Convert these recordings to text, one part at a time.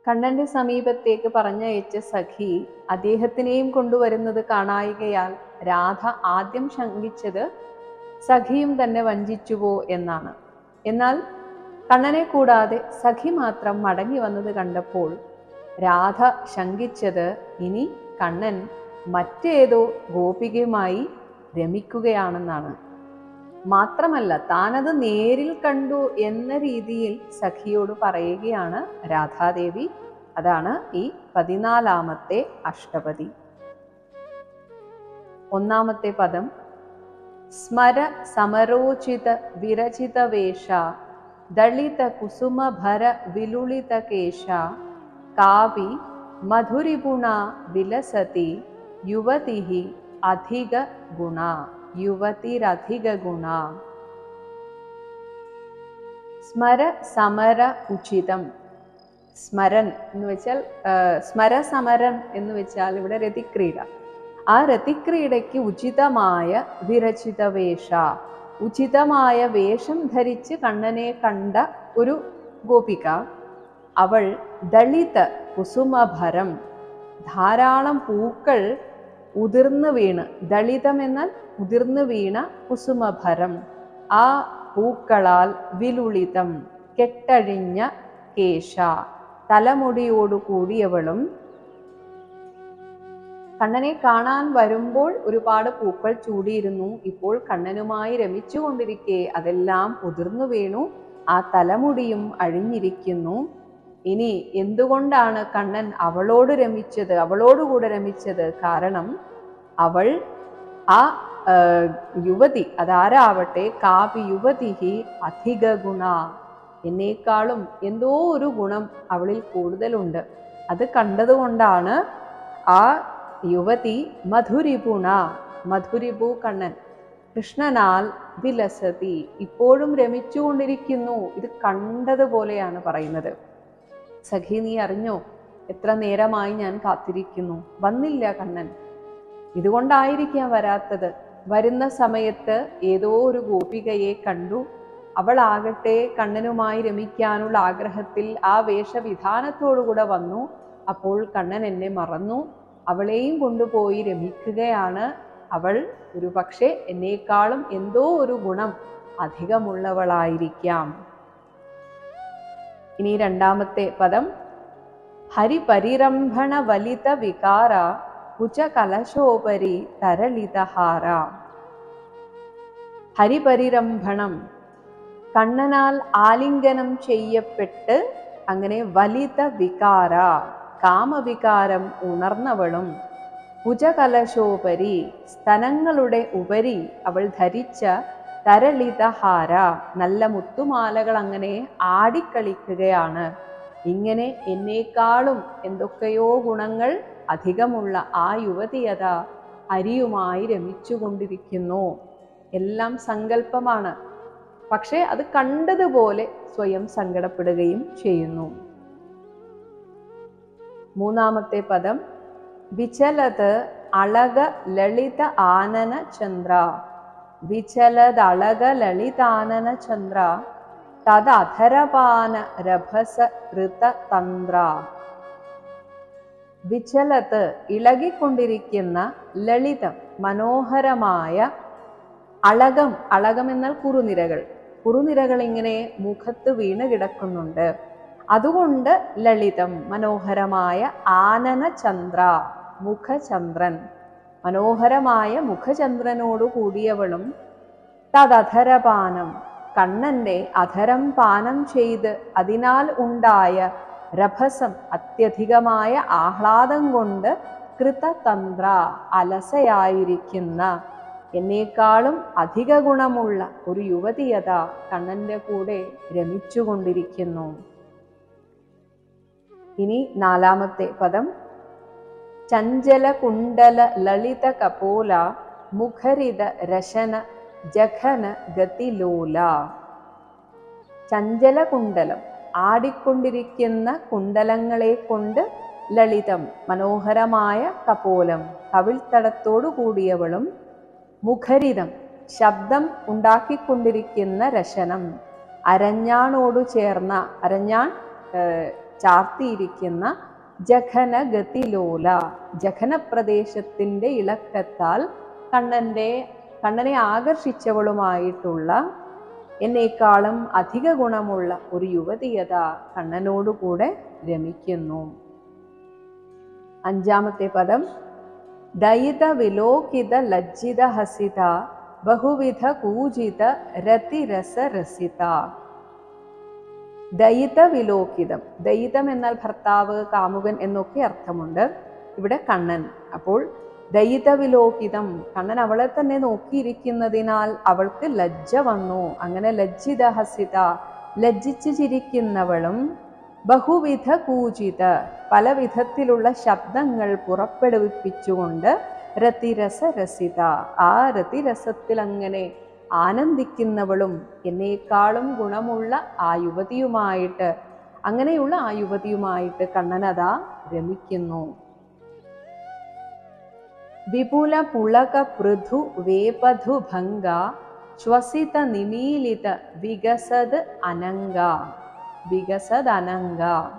കണ്ണന്റെ സമീപത്തേക്ക് പറഞ്ഞയച്ച സഖി അദ്ദേഹത്തിനെയും കൊണ്ടുവരുന്നത് കാണായികയാൽ രാധ ആദ്യം ശങ്കിച്ചത് സഖിയും തന്നെ വഞ്ചിച്ചുവോ എന്നാണ് എന്നാൽ കണ്ണനെ കൂടാതെ സഖി മാത്രം മടങ്ങി വന്നത് കണ്ടപ്പോൾ രാധ ശങ്കിച്ചത് ഇനി കണ്ണൻ മറ്റേതോ ഗോപികയുമായി രമിക്കുകയാണെന്നാണ് മാത്രമല്ല താനത് നേരിൽ കണ്ടു എന്ന രീതിയിൽ സഖിയോട് പറയുകയാണ് രാധാദേവി അതാണ് ഈ പതിനാലാമത്തെ അഷ്ടപതി ഒന്നാമത്തെ പദം സ്മര സമരോചിത വിരചിത വേഷ ദളിത കുസുമഭര വിലുളിത കേശ കാവി മധുരിപുണ വിലസതി യുവതി അധിക ഗുണ യുവതിരധിക ഗുണ സ്മര സമര ഉചിതം സ്മരൻ എന്ന് വെച്ചാൽ ആ, സ്മര സമരൻ എന്ന് വെച്ചാൽ ഇവിടെ രതിക്രീഡ ആ രതിക്രീഡയ്ക്ക് ഉചിതമായ വിരചിത വേഷ ഉചിതമായ വേഷം ധരിച്ച് കണ്ണനെ കണ്ട ഒരു ഗോപിക അവൾ ദളിത കുസുമഭരം ധാരാളം പൂക്കൾ ഉതിർന്നു വീണ് ദളിതം എന്നാൽ ഉതിർന്നു വീണ കുസുമഭരം ആ പൂക്കളാൽ വിലുളിതം കെട്ടഴിഞ്ഞ കേശ തലമുടിയോടു കൂടിയവളും കണ്ണനെ കാണാൻ വരുമ്പോൾ ഒരുപാട് പൂക്കൾ ചൂടിയിരുന്നു ഇപ്പോൾ കണ്ണനുമായി രമിച്ചുകൊണ്ടിരിക്കെ അതെല്ലാം ഉതിർന്നു വീണു ആ തലമുടിയും അഴിഞ്ഞിരിക്കുന്നു ഇനി എന്തുകൊണ്ടാണ് കണ്ണൻ അവളോട് രമിച്ചത് അവളോടുകൂടെ രമിച്ചത് കാരണം അവൾ ആ ആ, യുവതി അതാരാവട്ടെ കാപി യുവതി അധിക ഗുണ എന്നേക്കാളും എന്തോ ഒരു ഗുണം അവളിൽ കൂടുതലുണ്ട് അത് കണ്ടതുകൊണ്ടാണ് ആ യുവതി മധുരിപുണ മധുരിപു കണ്ണൻ കൃഷ്ണനാൽ വിലസതി ഇപ്പോഴും രമിച്ചുകൊണ്ടിരിക്കുന്നു ഇത് കണ്ടതുപോലെയാണ് പറയുന്നത് സഖി നീ അറിഞ്ഞോ എത്ര നേരമായി ഞാൻ കാത്തിരിക്കുന്നു വന്നില്ല കണ്ണൻ ഇതുകൊണ്ടായിരിക്കാം വരാത്തത് വരുന്ന സമയത്ത് ഏതോ ഒരു ഗോപികയെ കണ്ടു അവളാകട്ടെ കണ്ണനുമായി രമിക്കാനുള്ള ആഗ്രഹത്തിൽ ആ വേഷവിധാനത്തോടുകൂടെ വന്നു അപ്പോൾ കണ്ണൻ എന്നെ മറന്നു അവളെയും കൊണ്ടുപോയി രമിക്കുകയാണ് അവൾ ഒരു പക്ഷേ എന്നേക്കാളും എന്തോ ഒരു ഗുണം അധികമുള്ളവളായിരിക്കാം ഇനി രണ്ടാമത്തെ പദം ഹരിപരിരംഭണ വലിത വികാര കുച കലശോപരി തരളിതഹാര ഹരിപരിരംഭണം കണ്ണനാൽ ആലിംഗനം ചെയ്യപ്പെട്ട് അങ്ങനെ വലിത വികാര കാമവികാരം ഉണർന്നവളും ഭുജകലശോപരി സ്തനങ്ങളുടെ ഉപരി അവൾ ധരിച്ച തരളിതഹാര നല്ല മുത്തുമാലകൾ അങ്ങനെ ആടിക്കളിക്കുകയാണ് ഇങ്ങനെ എന്നേക്കാളും എന്തൊക്കെയോ ഗുണങ്ങൾ അധികമുള്ള ആ യുവതിയത ഹരിയുമായി രമിച്ചുകൊണ്ടിരിക്കുന്നു എല്ലാം സങ്കല്പമാണ് പക്ഷേ അത് കണ്ടതുപോലെ സ്വയം സങ്കടപ്പെടുകയും ചെയ്യുന്നു മൂന്നാമത്തെ പദം വിചലത് അളക ലളിത ആനന ചന്ദ്ര വിചലത് അളക ലളിതാനന ചന്ദ്ര തദധരപാന രഭസ ഋത തന്ത്ര വിചലത്ത് ഇളകിക്കൊണ്ടിരിക്കുന്ന ലളിതം മനോഹരമായ അളകം അളകം എന്നാൽ കുറുനിരകൾ കുറുനിരകൾ ഇങ്ങനെ മുഖത്ത് വീണ് കിടക്കുന്നുണ്ട് അതുകൊണ്ട് ലളിതം മനോഹരമായ ആനന ചന്ദ്ര മുഖചന്ദ്രൻ മനോഹരമായ മുഖചന്ദ്രനോടു കൂടിയവളും തദധരപാനം കണ്ണന്റെ അധരം പാനം ചെയ്ത് അതിനാൽ ഉണ്ടായ രഭസം അത്യധികമായ ആഹ്ലാദം കൊണ്ട് കൃതതന്ത്ര അലസയായിരിക്കുന്ന എന്നേക്കാളും അധിക ഗുണമുള്ള ഒരു യുവതിയത കണ്ണന്റെ കൂടെ രമിച്ചുകൊണ്ടിരിക്കുന്നു ഇനി നാലാമത്തെ പദം ചഞ്ചല കുണ്ടല ലളിത കപോല മുഖരിത രശന ജഘന ഗതിലോല ചഞ്ചല കുണ്ടലം ആടിക്കൊണ്ടിരിക്കുന്ന കുണ്ടലങ്ങളെ കൊണ്ട് ലളിതം മനോഹരമായ കപോലം കവിൾത്തടത്തോടു കൂടിയവളും മുഖരിതം ശബ്ദം ഉണ്ടാക്കിക്കൊണ്ടിരിക്കുന്ന രശനം അരഞ്ഞാണോടു ചേർന്ന അരഞ്ഞാൺ ഏഹ്, ചാർത്തിയിരിക്കുന്ന ജഘനഗതിലോല ജഘനപ്രദേശത്തിൻ്റെ ഇളക്കത്താൽ കണ്ണൻ്റെ കണ്ണനെ ആകർഷിച്ചവളുമായിട്ടുള്ള എന്നേക്കാളും അധിക ഗുണമുള്ള ഒരു യുവതിയത കണ്ണനോടുകൂടെ രമിക്കുന്നു അഞ്ചാമത്തെ പദം ദയിത വിലോകിത ലജ്ജിത ഹസിത ബഹുവിധ കൂജിത രതിരസ രസിത ദയിത വിലോകിതം ദയിതം എന്നാൽ ഭർത്താവ് കാമുകൻ എന്നൊക്കെ അർത്ഥമുണ്ട് ഇവിടെ കണ്ണൻ അപ്പോൾ ദയിത വിലോകിതം കണ്ണൻ അവളെ തന്നെ നോക്കിയിരിക്കുന്നതിനാൽ അവൾക്ക് ലജ്ജ വന്നു അങ്ങനെ ലജ്ജിത ഹസിത ലജ്ജിച്ചു ചിരിക്കുന്നവളും ബഹുവിധ കൂജിത പല വിധത്തിലുള്ള ശബ്ദങ്ങൾ പുറപ്പെടുവിപ്പിച്ചുകൊണ്ട് രതിരസ രസിത ആ രതിരസത്തിൽ അങ്ങനെ ആനന്ദിക്കുന്നവളും എന്നേക്കാളും ഗുണമുള്ള ആ യുവതിയുമായിട്ട് അങ്ങനെയുള്ള ആ യുവതിയുമായിട്ട് കണ്ണനതാ രമിക്കുന്നു വിപുല പുളക പൃഥു വേപധു ഭംഗ ശ്വസിത നിമീലിത വികസത് അനങ്ക വികസത് അനങ്ക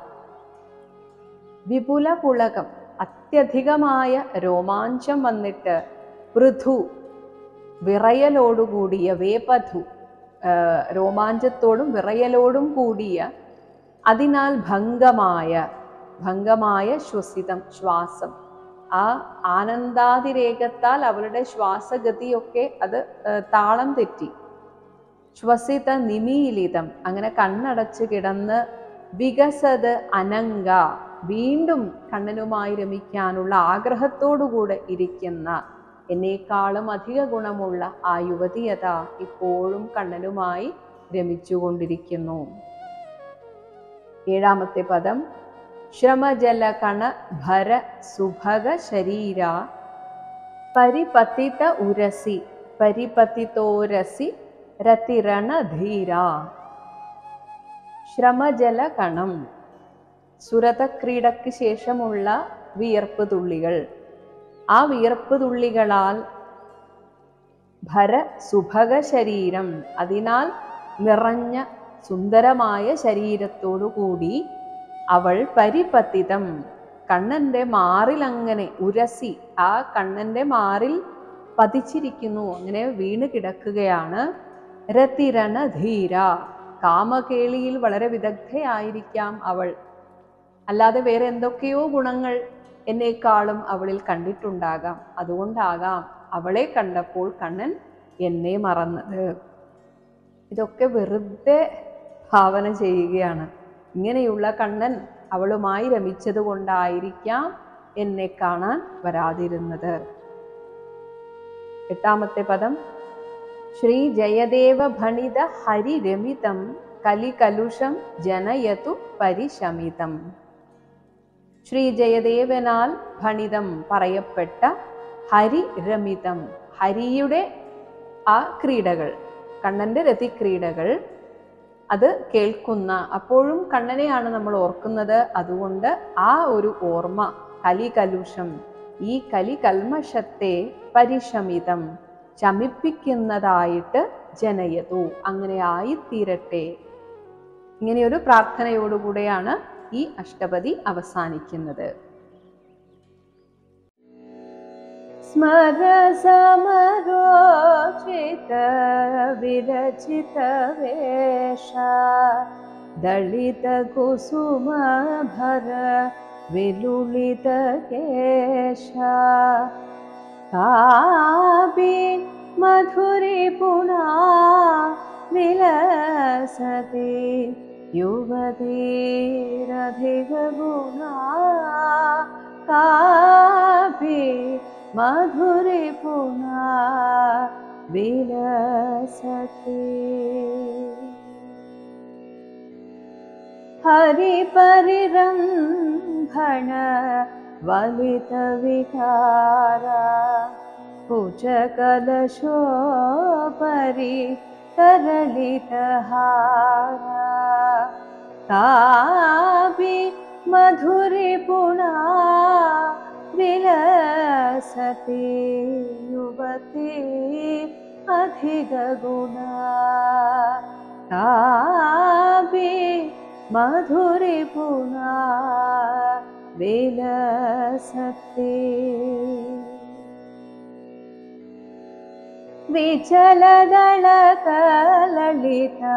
വിപുല പുളകം അത്യധികമായ രോമാഞ്ചം വന്നിട്ട് പൃഥു വിറയലോടുകൂടിയ വേപധു രോമാഞ്ചത്തോടും വിറയലോടും കൂടിയ അതിനാൽ ഭംഗമായ ഭംഗമായ ശ്വസിതം ശ്വാസം ആ ആനന്ദാതിരേകത്താൽ അവളുടെ ശ്വാസഗതിയൊക്കെ അത് താളം തെറ്റി ശ്വസിത നിമീലിതം അങ്ങനെ കണ്ണടച്ച് കിടന്ന് വികസത് അനങ്ക വീണ്ടും കണ്ണനുമായി രമിക്കാനുള്ള ആഗ്രഹത്തോടുകൂടെ ഇരിക്കുന്ന എന്നേക്കാളും അധിക ഗുണമുള്ള ആ യുവതിയത ഇപ്പോഴും കണ്ണനുമായി രമിച്ചുകൊണ്ടിരിക്കുന്നു ഏഴാമത്തെ പദം ശ്രമജലകണ ഭര സുഭഗ ശരീര പരിപതിത ഉരസി പരിപതിതോരസി രതിരണധീര ശ്രമജലകണം സുരതക്രീഡയ്ക്ക് ശേഷമുള്ള വിയർപ്പ് തുള്ളികൾ ആ വിയർപ്പ് തുള്ളികളാൽ ഭര സുഭഗ ശരീരം അതിനാൽ നിറഞ്ഞ സുന്ദരമായ ശരീരത്തോടു കൂടി അവൾ പരിപതിതം കണ്ണൻ്റെ മാറിൽ അങ്ങനെ ഉരസി ആ കണ്ണൻ്റെ മാറിൽ പതിച്ചിരിക്കുന്നു അങ്ങനെ വീണ് കിടക്കുകയാണ് രതിരണ ധീര കാമകേളിയിൽ വളരെ വിദഗ്ധയായിരിക്കാം അവൾ അല്ലാതെ വേറെ എന്തൊക്കെയോ ഗുണങ്ങൾ എന്നേക്കാളും അവളിൽ കണ്ടിട്ടുണ്ടാകാം അതുകൊണ്ടാകാം അവളെ കണ്ടപ്പോൾ കണ്ണൻ എന്നെ മറന്നത് ഇതൊക്കെ വെറുതെ ഭാവന ചെയ്യുകയാണ് ഇങ്ങനെയുള്ള കണ്ണൻ അവളുമായി രമിച്ചത് കൊണ്ടായിരിക്കാം എന്നെ കാണാൻ വരാതിരുന്നത് എട്ടാമത്തെ പദം ശ്രീ ജയദേവ ഭണിത ഹരിരമിതം കലികലുഷം ജനയതു പരിശമിതം ശ്രീ ജയദേവനാൽ ഭണിതം പറയപ്പെട്ട ഹരിരമിതം ഹരിയുടെ ആ ക്രീഡകൾ കണ്ണൻ്റെ രതിക്രീഡകൾ അത് കേൾക്കുന്ന അപ്പോഴും കണ്ണനെയാണ് നമ്മൾ ഓർക്കുന്നത് അതുകൊണ്ട് ആ ഒരു ഓർമ്മ കലികലുഷം ഈ കലികൽമഷത്തെ പരിശമിതം ശമിപ്പിക്കുന്നതായിട്ട് ജനയതു അങ്ങനെ ആയിത്തീരട്ടെ ഇങ്ങനെയൊരു പ്രാർത്ഥനയോടുകൂടെയാണ് ഈ അഷ്ടപതി അവസാനിക്കുന്നത് स्मर समरोचित विरचित वेशा दलित कुसुम भर विलुलित केशा कापि मधुरि पुना विलसति युवतीरधिगुणा कापि मधुरि पुना विलसति हरिपरिरम्भण वलितविकारा कुचकलशोपरि तरलितहारा कापि मधुरि पुना विलसति युवती अधिगुणा कापि मधुरिपुणा विलसते विचलदळकललिता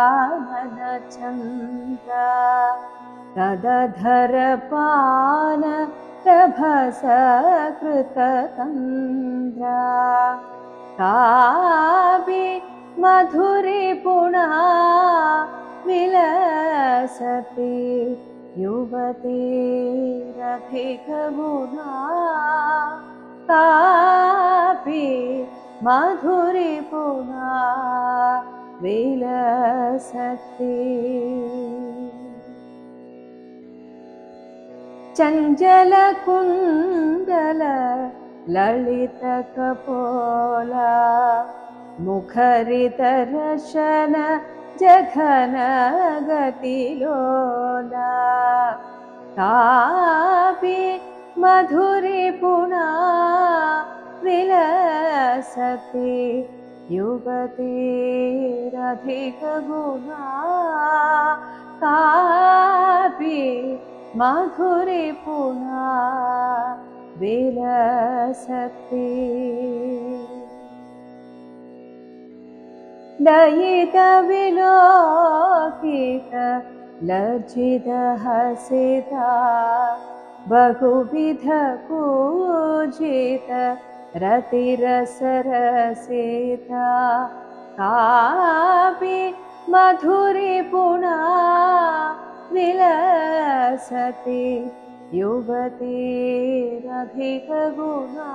मनचन्द्र तदधरपान प्रभसकृततन्द्रा कापि मधुरिपुणा विलसति युवतीरधिकगुणा कापि मधुरिपुणा विलसति चञ्चलकुण्डल ललितकपोला मुखरितरशन जघन गतिलोला कापि मधुरिपुणा विलसति युवतीरधिकगुणा कापि मधुरिपुणा विलसति दयितविलोकित लज्जितहसिता बहुविध पूजित रतिरसरसिता कापि मधुरिपुणा विलसति युवतीरधिकगुणा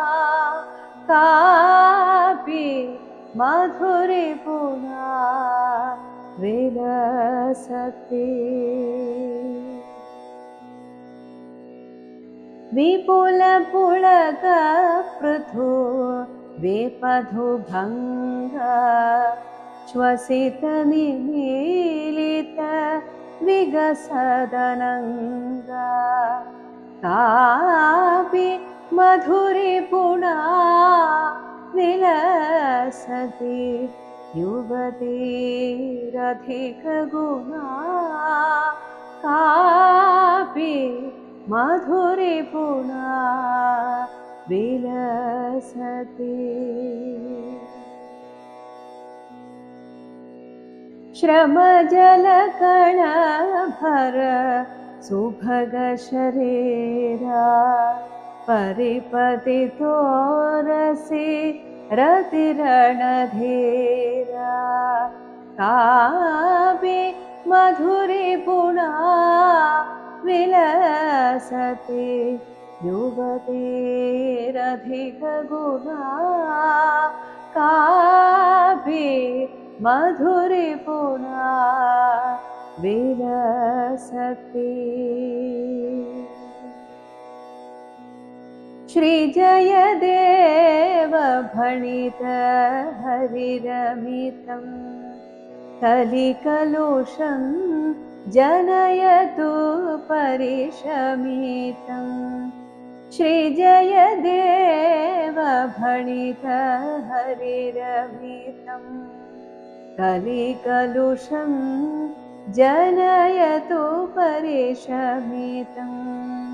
कापि मधुरिपुणा विलसति विपुलपुलकपृथु विपधुभङ्ग श्वसितनिमीलित विगसदनङ्गा कापि मधुरिपुणा विलसति युवतीरधिकगुणा कापि मधुरिपुणा विलसति श्रमजलकणभर सुभगशरीरा परिपतितोरसि रतिरणधीरा कापि मधुरिपुणा विलसति युवतीरधिकगुणा कापि मधुरिपुणा विलसति श्रीजयदेव भणित हरिरमितं कलिकलुषं जनयतु परिशमितं श्रीजयदेव भणित हरिरमितं कलिकलुषं जनयतु परिशमितम्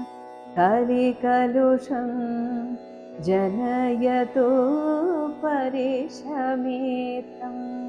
कलिकलुषं जनयतु परिशमितम्